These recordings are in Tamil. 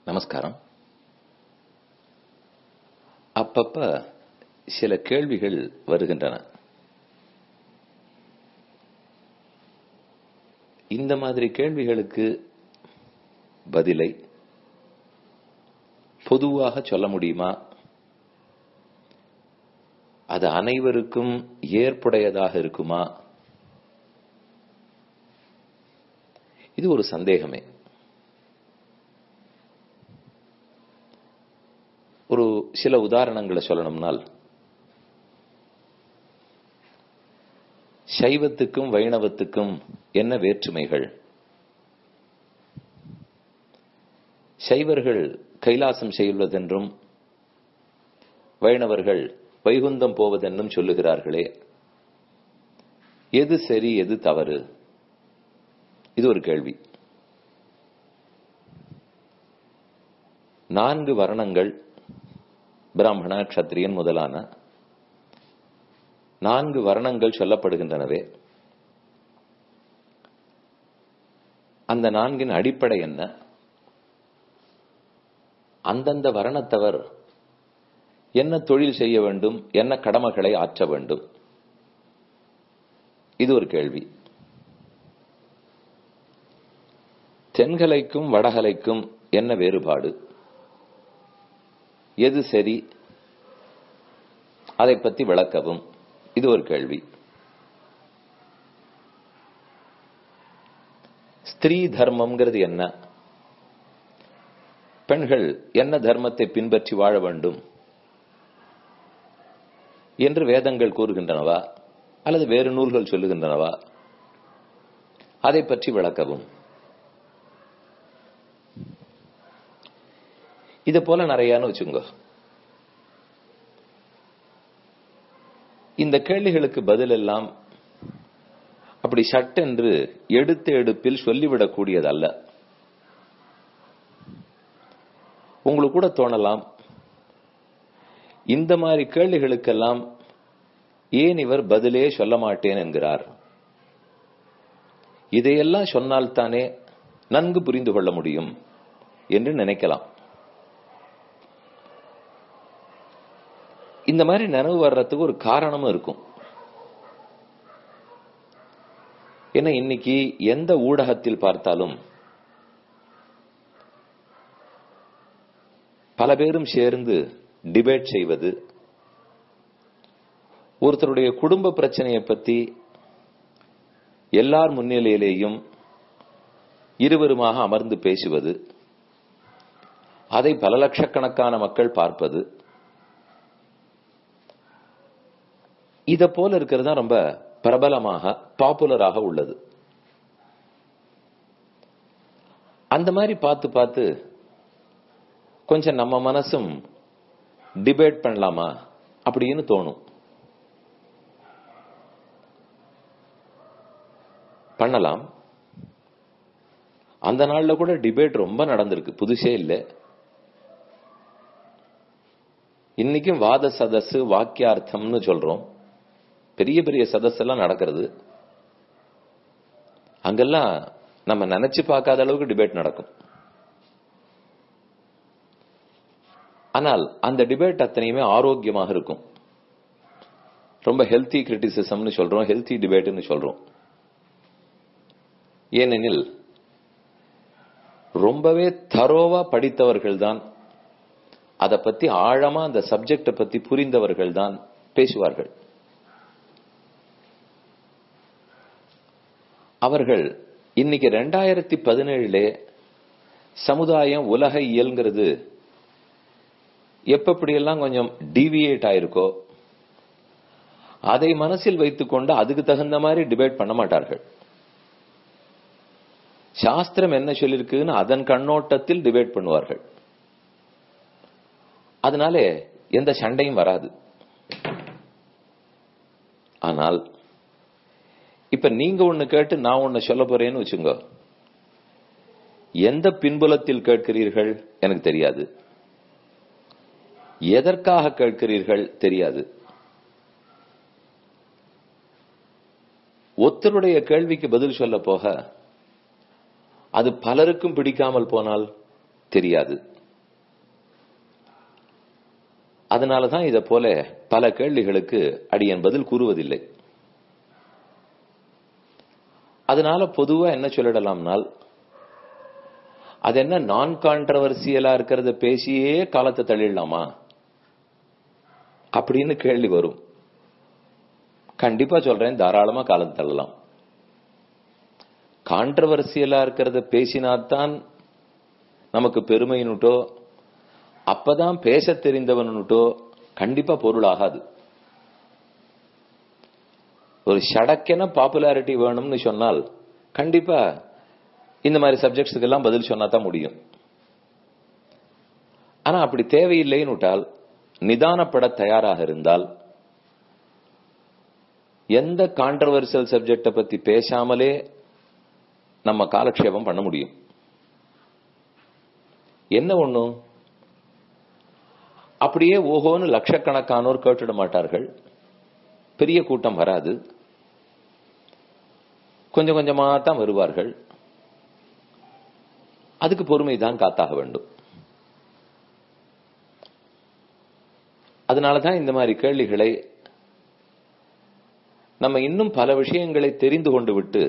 நமஸ்காரம் அப்பப்ப சில கேள்விகள் வருகின்றன இந்த மாதிரி கேள்விகளுக்கு பதிலை பொதுவாக சொல்ல முடியுமா அது அனைவருக்கும் ஏற்புடையதாக இருக்குமா இது ஒரு சந்தேகமே ஒரு சில உதாரணங்களை சொல்லணும்னால் சைவத்துக்கும் வைணவத்துக்கும் என்ன வேற்றுமைகள் சைவர்கள் கைலாசம் செய்வதென்றும் வைணவர்கள் வைகுந்தம் போவதென்றும் சொல்லுகிறார்களே எது சரி எது தவறு இது ஒரு கேள்வி நான்கு வர்ணங்கள் பிராமண கத்திரியன் முதலான நான்கு வர்ணங்கள் சொல்லப்படுகின்றனவே அந்த நான்கின் அடிப்படை என்ன அந்தந்த வர்ணத்தவர் என்ன தொழில் செய்ய வேண்டும் என்ன கடமைகளை ஆற்ற வேண்டும் இது ஒரு கேள்வி தென்கலைக்கும் வடகலைக்கும் என்ன வேறுபாடு எது சரி அதை பற்றி விளக்கவும் இது ஒரு கேள்வி ஸ்திரீ தர்மம்ங்கிறது என்ன பெண்கள் என்ன தர்மத்தை பின்பற்றி வாழ வேண்டும் என்று வேதங்கள் கூறுகின்றனவா அல்லது வேறு நூல்கள் சொல்லுகின்றனவா அதை பற்றி விளக்கவும் இது போல நிறையான்னு வச்சுங்க இந்த கேள்விகளுக்கு பதில் எல்லாம் அப்படி சட்டென்று எடுத்த எடுப்பில் சொல்லிவிடக்கூடியது அல்ல உங்களுக்கு கூட தோணலாம் இந்த மாதிரி கேள்விகளுக்கெல்லாம் ஏன் இவர் பதிலே சொல்ல மாட்டேன் என்கிறார் இதையெல்லாம் சொன்னால்தானே நன்கு புரிந்து கொள்ள முடியும் என்று நினைக்கலாம் இந்த மாதிரி நினைவு வர்றதுக்கு ஒரு காரணமும் இருக்கும் ஏன்னா இன்னைக்கு எந்த ஊடகத்தில் பார்த்தாலும் பல பேரும் சேர்ந்து டிபேட் செய்வது ஒருத்தருடைய குடும்ப பிரச்சனையை பத்தி எல்லார் முன்னிலையிலேயும் இருவருமாக அமர்ந்து பேசுவது அதை பல லட்சக்கணக்கான மக்கள் பார்ப்பது இத போல இருக்கிறது தான் ரொம்ப பிரபலமாக பாப்புலராக உள்ளது அந்த மாதிரி பார்த்து பார்த்து கொஞ்சம் நம்ம மனசும் டிபேட் பண்ணலாமா அப்படின்னு தோணும் பண்ணலாம் அந்த நாள்ல கூட டிபேட் ரொம்ப நடந்திருக்கு புதுசே இல்லை இன்னைக்கும் வாத சதசு வாக்கியார்த்தம்னு சொல்றோம் பெரிய பெரிய சதஸ் எல்லாம் நடக்கிறது அங்கெல்லாம் நம்ம நினைச்சு பார்க்காத அளவுக்கு டிபேட் நடக்கும் ஆனால் அந்த டிபேட் அத்தனையுமே ஆரோக்கியமாக இருக்கும் ரொம்ப ஹெல்த்தி கிரிட்டிசிசம்னு சொல்றோம் ஹெல்த்தி டிபேட்னு சொல்றோம் ஏனெனில் ரொம்பவே தரோவா படித்தவர்கள் தான் அதை பத்தி ஆழமா அந்த சப்ஜெக்ட பத்தி புரிந்தவர்கள் தான் பேசுவார்கள் அவர்கள் இன்னைக்கு ரெண்டாயிரத்தி பதினேழுல சமுதாயம் உலக இயல்ங்கிறது எப்படியெல்லாம் கொஞ்சம் டிவியேட் ஆயிருக்கோ அதை மனசில் வைத்துக்கொண்டு அதுக்கு தகுந்த மாதிரி டிபேட் பண்ண மாட்டார்கள் சாஸ்திரம் என்ன சொல்லிருக்குன்னு அதன் கண்ணோட்டத்தில் டிபேட் பண்ணுவார்கள் அதனால எந்த சண்டையும் வராது ஆனால் இப்ப நீங்க ஒண்ணு கேட்டு நான் ஒண்ணு சொல்ல போறேன்னு வச்சுங்க எந்த பின்புலத்தில் கேட்கிறீர்கள் எனக்கு தெரியாது எதற்காக கேட்கிறீர்கள் தெரியாது ஒருத்தருடைய கேள்விக்கு பதில் சொல்ல போக அது பலருக்கும் பிடிக்காமல் போனால் தெரியாது அதனாலதான் இத போல பல கேள்விகளுக்கு அடியன் பதில் கூறுவதில்லை அதனால பொதுவா என்ன சொல்லிடலாம்னால் அது என்ன நான் கான்ட்ரவர்சியலா இருக்கிறத பேசியே காலத்தை தள்ளிடலாமா அப்படின்னு கேள்வி வரும் கண்டிப்பா சொல்றேன் தாராளமா காலத்தை தள்ளலாம் கான்ட்ரவர்சியலா இருக்கிறத பேசினாத்தான் நமக்கு பெருமைன்னுட்டோ அப்பதான் பேச தெரிந்தவன்னுட்டோ கண்டிப்பா பொருள் ஆகாது ஒரு ஷடக்கென பாப்புலாரிட்டி வேணும்னு சொன்னால் கண்டிப்பா இந்த மாதிரி சப்ஜெக்ட்ஸுக்கு எல்லாம் பதில் சொன்னா தான் முடியும் ஆனா அப்படி தேவையில்லைன்னு விட்டால் நிதானப்பட தயாராக இருந்தால் எந்த கான்ட்ரவர்சியல் சப்ஜெக்ட பத்தி பேசாமலே நம்ம காலக்ஷேபம் பண்ண முடியும் என்ன ஒண்ணு அப்படியே ஓஹோன்னு லட்சக்கணக்கானோர் கேட்டுட மாட்டார்கள் பெரிய கூட்டம் வராது கொஞ்சம் கொஞ்சமா தான் வருவார்கள் அதுக்கு பொறுமை தான் காத்தாக வேண்டும் அதனாலதான் இந்த மாதிரி கேள்விகளை நம்ம இன்னும் பல விஷயங்களை தெரிந்து கொண்டு விட்டு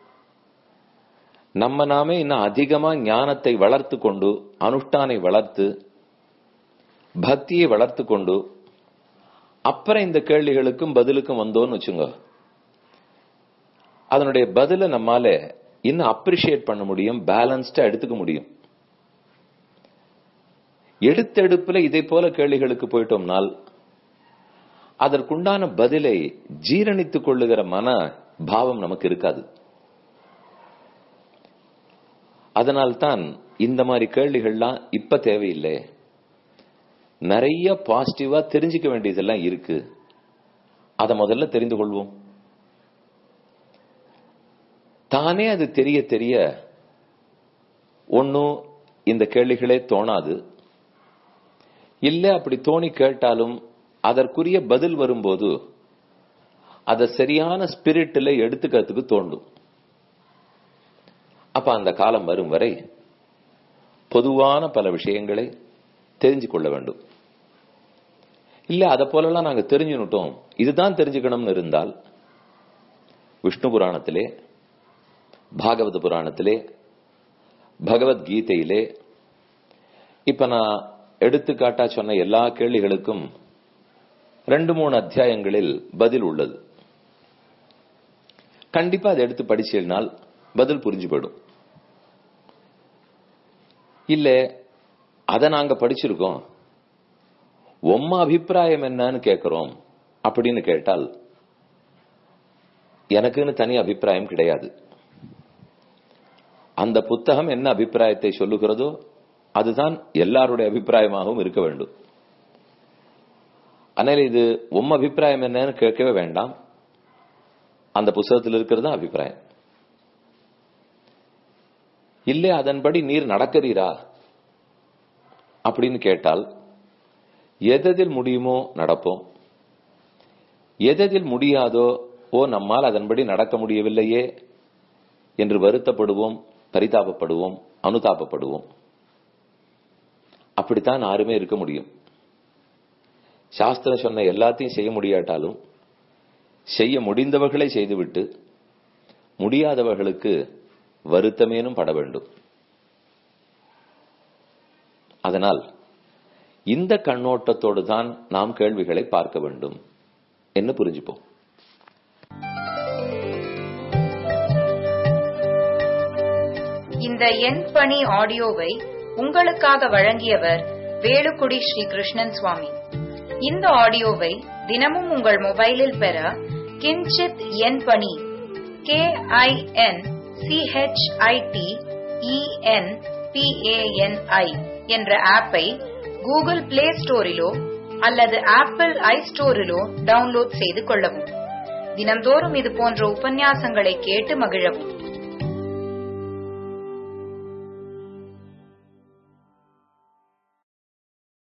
நம்ம நாமே இன்னும் அதிகமா ஞானத்தை வளர்த்து கொண்டு அனுஷ்டானை வளர்த்து பக்தியை வளர்த்து கொண்டு அப்புறம் இந்த கேள்விகளுக்கும் பதிலுக்கும் வந்தோம்னு வச்சுங்க அதனுடைய பதில நம்மால இன்னும் அப்ரிஷியேட் பண்ண முடியும் பேலன்ஸ்டா எடுத்துக்க முடியும் எடுத்தெடுப்புல இதை போல கேள்விகளுக்கு போயிட்டோம்னால் அதற்குண்டான பதிலை ஜீரணித்துக் கொள்ளுகிற மன பாவம் நமக்கு இருக்காது அதனால்தான் இந்த மாதிரி கேள்விகள்லாம் இப்ப தேவையில்லை நிறைய பாசிட்டிவா தெரிஞ்சுக்க வேண்டியதெல்லாம் இருக்கு அதை முதல்ல தெரிந்து கொள்வோம் தானே அது தெரிய தெரிய ஒன்னும் இந்த கேள்விகளே தோணாது இல்ல அப்படி தோணி கேட்டாலும் அதற்குரிய பதில் வரும்போது அதை சரியான ஸ்பிரிட்ல எடுத்துக்கிறதுக்கு தோண்டும் அப்ப அந்த காலம் வரும் வரை பொதுவான பல விஷயங்களை தெரிஞ்சு கொள்ள வேண்டும் இல்ல அதை போலலாம் நாங்க தெரிஞ்சுனுட்டோம் இதுதான் தெரிஞ்சுக்கணும்னு இருந்தால் விஷ்ணு புராணத்திலே பாகவத புராணத்திலே பகவத்கீதையிலே இப்ப நான் எடுத்துக்காட்டா சொன்ன எல்லா கேள்விகளுக்கும் ரெண்டு மூணு அத்தியாயங்களில் பதில் உள்ளது கண்டிப்பா அதை எடுத்து படிச்சிருந்தால் பதில் புரிஞ்சு போயிடும் இல்ல அதை நாங்க படிச்சிருக்கோம் உம்ம அபிப்பிராயம் என்னன்னு கேட்கிறோம் அப்படின்னு கேட்டால் எனக்குன்னு தனி அபிப்பிராயம் கிடையாது அந்த புத்தகம் என்ன அபிப்பிராயத்தை சொல்லுகிறதோ அதுதான் எல்லாருடைய அபிப்பிராயமாகவும் இருக்க வேண்டும் ஆனால் இது உம் அபிப்பிராயம் என்னன்னு கேட்கவே வேண்டாம் அந்த புத்தகத்தில் இருக்கிறது தான் அபிப்பிராயம் இல்லை அதன்படி நீர் நடக்கிறீரா அப்படின்னு கேட்டால் எததில் முடியுமோ நடப்போம் எததில் முடியாதோ ஓ நம்மால் அதன்படி நடக்க முடியவில்லையே என்று வருத்தப்படுவோம் பரிதாபப்படுவோம் அனுதாபப்படுவோம் அப்படித்தான் யாருமே இருக்க முடியும் சாஸ்திரம் சொன்ன எல்லாத்தையும் செய்ய முடியாட்டாலும் செய்ய முடிந்தவர்களை செய்துவிட்டு முடியாதவர்களுக்கு வருத்தமேனும் பட வேண்டும் அதனால் இந்த கண்ணோட்டத்தோடு தான் நாம் கேள்விகளை பார்க்க வேண்டும் என்று புரிஞ்சுப்போம் இந்த எண் பணி ஆடியோவை உங்களுக்காக வழங்கியவர் வேலுக்குடி ஸ்ரீ கிருஷ்ணன் சுவாமி இந்த ஆடியோவை தினமும் உங்கள் மொபைலில் பெற கிஞ்சித் எண் பணி கே ஐ என் சிஹெச்ஐடி இஎன் பிஏஎன்ஐ என்ற ஆப்பை கூகுள் பிளே ஸ்டோரிலோ அல்லது ஆப்பிள் ஐ ஸ்டோரிலோ டவுன்லோட் செய்து கொள்ளவும் தினம்தோறும் இது போன்ற உபன்யாசங்களை கேட்டு மகிழவும்